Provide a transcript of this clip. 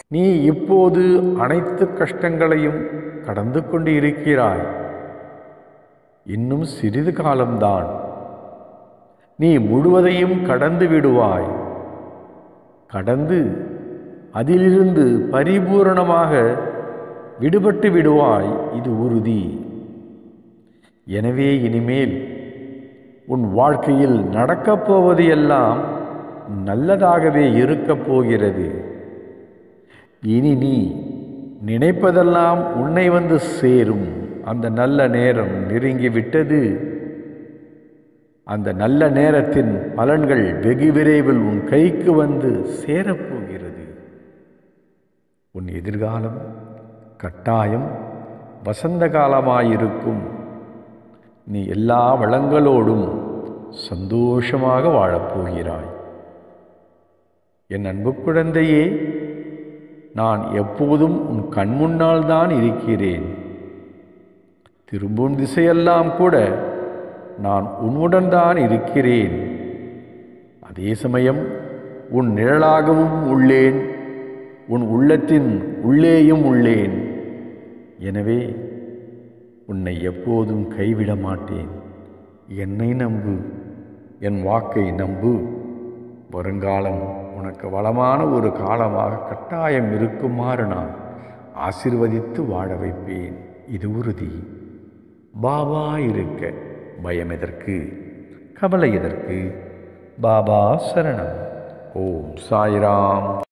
நீ இப்போது அனைத்து கஷ்டங்களையும் கடந்து கொண்டு இருக்கிறாய் இன்னும் சிறிது காலம்தான் நீ முழுவதையும் கடந்து விடுவாய் கடந்து அதிலிருந்து பரிபூரணமாக விடுபட்டு விடுவாய் இது உறுதி எனவே இனிமேல் உன் வாழ்க்கையில் நடக்கப் போவது எல்லாம் நல்லதாகவே இருக்கப் போகிறது இனி நீ நினைப்பதெல்லாம் உன்னை வந்து சேரும் அந்த நல்ல நேரம் நெருங்கிவிட்டது அந்த நல்ல நேரத்தின் பலன்கள் வெகு விரைவில் உன் கைக்கு வந்து சேரப்போகிறது உன் எதிர்காலம் கட்டாயம் வசந்த காலமாயிருக்கும் நீ எல்லா வளங்களோடும் சந்தோஷமாக வாழப்போகிறாய் என் அன்பு குழந்தையே நான் எப்போதும் உன் கண் முன்னால் தான் இருக்கிறேன் திரும்பும் திசையெல்லாம் கூட நான் உன்னுடன் தான் இருக்கிறேன் அதே சமயம் உன் நிழலாகவும் உள்ளேன் உன் உள்ளத்தின் உள்ளேயும் உள்ளேன் எனவே உன்னை எப்போதும் கைவிட மாட்டேன் என்னை நம்பு என் வாக்கை நம்பு வருங்காலம் உனக்கு வளமான ஒரு காலமாக கட்டாயம் இருக்குமாறு நான் ஆசிர்வதித்து வாழ வைப்பேன் இது உறுதி பாபா இருக்க பயம் எதற்கு கவலை எதற்கு பாபா சரணம் ஓம் சாய்ராம்